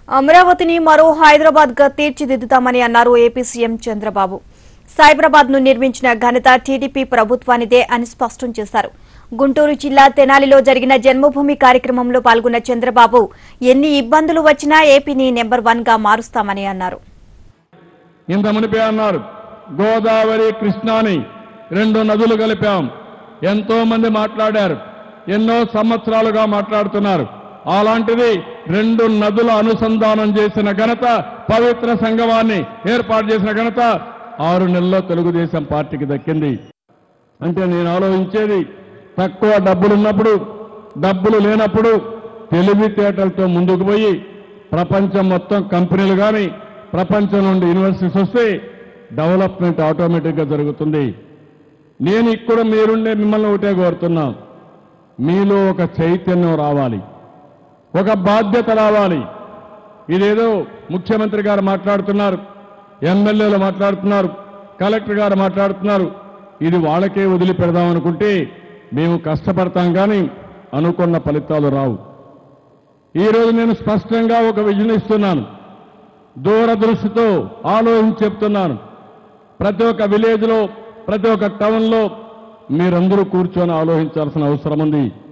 అమరావతిని మరో హైదరాబాద్ గా తీర్చిదిద్దుతామని అన్నారు ఏపీ సీఎం చంద్రబాబు సైబరాబాద్ ను నిర్మించిన ఘనత టీడీపీ ప్రభుత్వానిదే అని స్పష్టం చేశారు గుంటూరు జిల్లా తెనాలిలో జరిగిన జన్మభూమి కార్యక్రమంలో పాల్గొన్న చంద్రబాబు ఎన్ని ఇబ్బందులు వచ్చినా ఏపీని నెంబర్ వన్ గా మారుస్తామని అన్నారు ఇంత మునిపే అన్నారు గోదావరి కృష్ణాని రెండు నదులు కలిపాం ఎంతో మంది మాట్లాడారు ఎన్నో సంవత్సరాలుగా మాట్లాడుతున్నారు అలాంటిది రెండు నదుల అనుసంధానం చేసిన ఘనత పవిత్ర సంగమాన్ని ఏర్పాటు చేసిన ఘనత ఆరు నెలల్లో తెలుగుదేశం పార్టీకి దక్కింది అంటే నేను ఆలోచించేది తక్కువ డబ్బులున్నప్పుడు డబ్బులు లేనప్పుడు తెలివితేటలతో ముందుకు పోయి ప్రపంచం మొత్తం కంపెనీలు కానీ ప్రపంచం నుండి యూనివర్సిటీస్ వస్తే డెవలప్మెంట్ ఆటోమేటిక్గా జరుగుతుంది నేను ఇక్కడ మీరుండే మిమ్మల్ని ఒకటే కోరుతున్నా మీలో ఒక చైతన్యం రావాలి ఒక బాధ్యత రావాలి ఇదేదో ముఖ్యమంత్రి గారు మాట్లాడుతున్నారు ఎమ్మెల్యేలు మాట్లాడుతున్నారు కలెక్టర్ గారు మాట్లాడుతున్నారు ఇది వాళ్ళకే వదిలి పెడదామనుకుంటే మేము కష్టపడతాం కానీ అనుకున్న ఫలితాలు రావు ఈరోజు నేను స్పష్టంగా ఒక విజన్ ఇస్తున్నాను దూరదృష్టితో ఆలోచించి చెప్తున్నాను ప్రతి ఒక్క విలేజ్లో ప్రతి ఒక్క టౌన్లో మీరందరూ కూర్చొని ఆలోచించాల్సిన అవసరం ఉంది